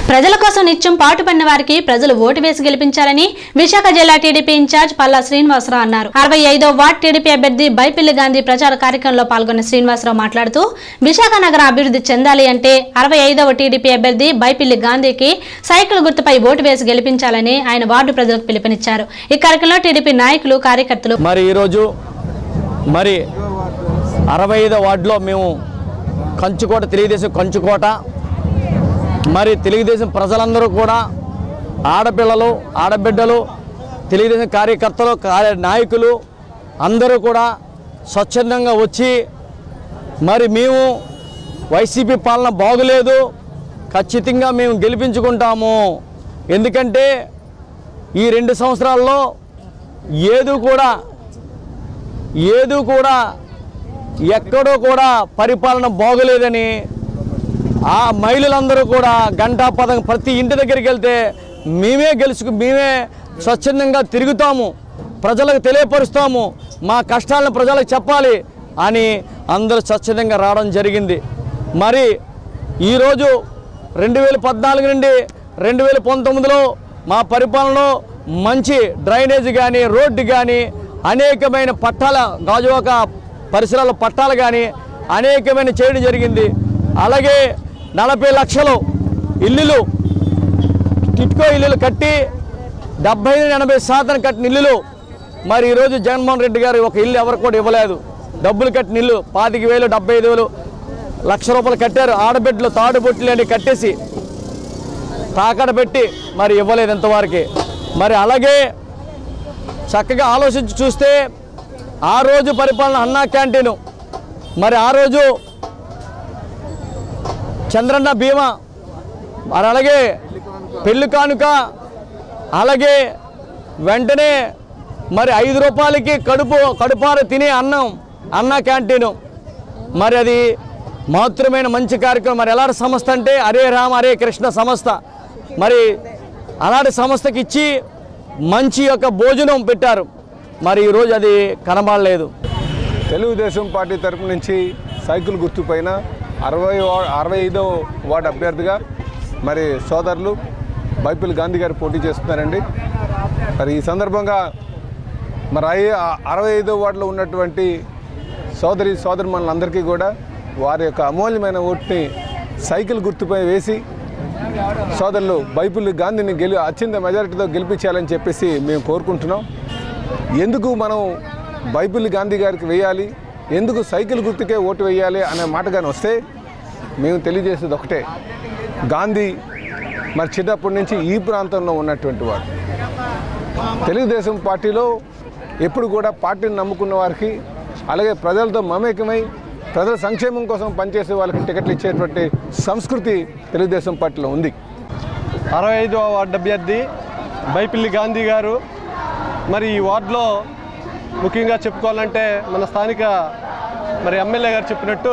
ప్రజల కోసం నిత్యం పాటుపడిన వారికి ప్రజలు ఓటు వేసి గెలిపించాలని విశాఖ జిల్లా టీడీపీ ఇన్ఛార్జ్ పల్లా శ్రీనివాసరావు అన్నారు అరవై ఐదో వార్డ్ టీడీపీ అభ్యర్థి బైపిల్లి గాంధీ ప్రచార కార్యక్రమంలో పాల్గొన్న శ్రీనివాసరావు మాట్లాడుతూ విశాఖ నగరం అభివృద్ధి చెందాలి అంటే అరవై ఐదవ టీడీపీ అభ్యర్థి బైపిల్లి గాంధీకి సైకిల్ గుర్తుపై ఓటు వేసి గెలిపించాలని ఆయన వార్డు ప్రజలకు పిలుపునిచ్చారు ఈ కార్యక్రమంలో టీడీపీ నాయకులు కార్యకర్తలు మరి ఈరోజు మరి అరవై ఐదో వార్డులో మేము కంచుకోట తెలుగుదేశం కంచుకోట మరి తెలుగుదేశం ప్రజలందరూ కూడా ఆడపిల్లలు ఆడబిడ్డలు తెలుగుదేశం కార్యకర్తలు కార్య నాయకులు అందరూ కూడా స్వచ్ఛందంగా వచ్చి మరి మేము వైసీపీ పాలన బాగులేదు ఖచ్చితంగా మేము గెలిపించుకుంటాము ఎందుకంటే ఈ రెండు సంవత్సరాల్లో ఏది కూడా ఏది కూడా ఎక్కడో కూడా పరిపాలన బాగోలేదని ఆ మహిళలందరూ కూడా గంటా పదం ప్రతి ఇంటి దగ్గరికి వెళ్తే మేమే గెలుచుకు మేమే స్వచ్ఛందంగా తిరుగుతాము ప్రజలకు తెలియపరుస్తాము మా కష్టాలను ప్రజలకు చెప్పాలి అని అందరూ స్వచ్ఛందంగా రావడం జరిగింది మరి ఈరోజు రెండు వేల పద్నాలుగు నుండి రెండు వేల పంతొమ్మిదిలో మా పరిపాలనలో మంచి డ్రైనేజ్ కానీ రోడ్డు కానీ అనేకమైన పట్టాల గాజువాక పరిసరాల పట్టాలు కానీ అనేకమైన చేయడం జరిగింది అలాగే నలభై లక్షలు ఇల్లులు టిట్కో ఇల్లులు కట్టి డెబ్బై ఎనభై శాతం కట్టిన ఇల్లులు మరి ఈరోజు జగన్మోహన్ రెడ్డి గారు ఒక ఇల్లు ఎవరు కూడా ఇవ్వలేదు డబ్బులు కట్టిన ఇల్లు పాతిక వేలు డెబ్బై ఐదు వేలు లక్ష రూపాయలు కట్టారు ఆడబిడ్డలు తాడుబొట్లు అని కట్టేసి తాకడ పెట్టి మరి ఇవ్వలేదు ఇంతవరకు మరి అలాగే చక్కగా ఆలోచించి చూస్తే ఆ రోజు పరిపాలన అన్నా క్యాంటీను మరి ఆ రోజు చంద్రన్న బీమా మరి అలాగే పెళ్లి కానుక అలాగే వెంటనే మరి ఐదు రూపాయలకి కడుపు కడుపార తినే అన్నం అన్న క్యాంటీను మరి అది మాతృమైన మంచి కార్యక్రమం మరి ఎలాంటి సంస్థ అంటే హరే రామ హరే కృష్ణ సంస్థ మరి అలాంటి సంస్థకి ఇచ్చి మంచి యొక్క భోజనం పెట్టారు మరి ఈరోజు అది కనబడలేదు తెలుగుదేశం పార్టీ తరపు నుంచి సైకిల్ గుర్తు పైన అరవై వా- అరవై ఐదో వార్డు అభ్యర్థిగా మరి సోదరులు బైపిల్ గాంధీ గారు పోటీ చేస్తున్నారండి మరి ఈ సందర్భంగా మరి ఐ అరవై ఐదో వార్డులో ఉన్నటువంటి సోదరి సోదరి మనందరికీ కూడా వారి యొక్క అమూల్యమైన ఓటుని సైకిల్ గుర్తుపై వేసి సోదరులు బైపుల్ గాంధీని గెలి అత్యంత మెజారిటీతో గెలిపించాలని చెప్పేసి మేము కోరుకుంటున్నాం ఎందుకు మనం బైబిల్ గాంధీ గారికి వేయాలి ఎందుకు సైకిల్ గుర్తుకే ఓటు వేయాలి అనే మాట కానీ వస్తే మేము తెలియజేసేది ఒకటే గాంధీ మరి చిన్నప్పటి నుంచి ఈ ప్రాంతంలో ఉన్నటువంటి వాడు తెలుగుదేశం పార్టీలో ఎప్పుడు కూడా పార్టీని నమ్ముకున్న వారికి అలాగే ప్రజలతో మమేకమై ప్రజల సంక్షేమం కోసం పనిచేసే వాళ్ళకి టికెట్లు ఇచ్చేటువంటి సంస్కృతి తెలుగుదేశం పార్టీలో ఉంది అరవై ఐదవ వార్డు అభ్యర్థి బైపిల్లి గాంధీ గారు మరి ఈ వార్డులో ముఖ్యంగా చెప్పుకోవాలంటే మన స్థానిక మరి ఎమ్మెల్యే గారు చెప్పినట్టు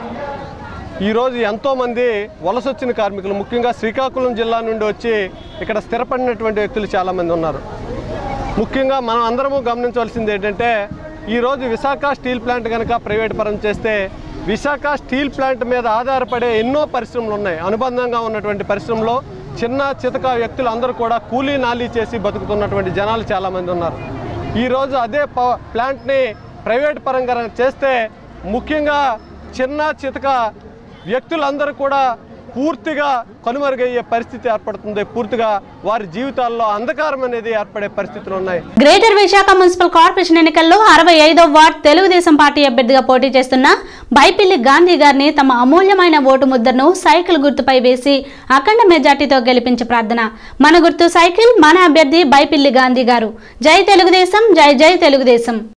ఈరోజు ఎంతోమంది వలస వచ్చిన కార్మికులు ముఖ్యంగా శ్రీకాకుళం జిల్లా నుండి వచ్చి ఇక్కడ స్థిరపడినటువంటి వ్యక్తులు చాలామంది ఉన్నారు ముఖ్యంగా మనం అందరము గమనించవలసింది ఏంటంటే ఈరోజు విశాఖ స్టీల్ ప్లాంట్ కనుక ప్రైవేట్ పరం చేస్తే విశాఖ స్టీల్ ప్లాంట్ మీద ఆధారపడే ఎన్నో పరిశ్రమలు ఉన్నాయి అనుబంధంగా ఉన్నటువంటి పరిశ్రమలో చిన్న చితక వ్యక్తులు అందరూ కూడా కూలీ నాలీ చేసి బతుకుతున్నటువంటి జనాలు చాలామంది ఉన్నారు ఈరోజు అదే ప ప్లాంట్ని ప్రైవేట్ పరంగా చేస్తే ముఖ్యంగా చిన్న చితక వ్యక్తులందరూ కూడా పూర్తిగా కనుమరుగయ్యే పరిస్థితి ఏర్పడుతుంది పూర్తిగా వారి జీవితాల్లో అంధకారం అనేది ఏర్పడే పరిస్థితులు ఉన్నాయి గ్రేటర్ విశాఖ మున్సిపల్ కార్పొరేషన్ ఎన్నికల్లో అరవై ఐదో వార్డ్ తెలుగుదేశం పార్టీ అభ్యర్థిగా పోటీ చేస్తున్న బైపిల్లి గాంధీ గారిని తమ అమూల్యమైన ఓటు ముద్రను సైకిల్ గుర్తుపై వేసి అఖండ మెజార్టీతో గెలిపించే ప్రార్థన మన గుర్తు సైకిల్ మన అభ్యర్థి బైపిల్లి గాంధీ గారు జై తెలుగుదేశం జై జై తెలుగుదేశం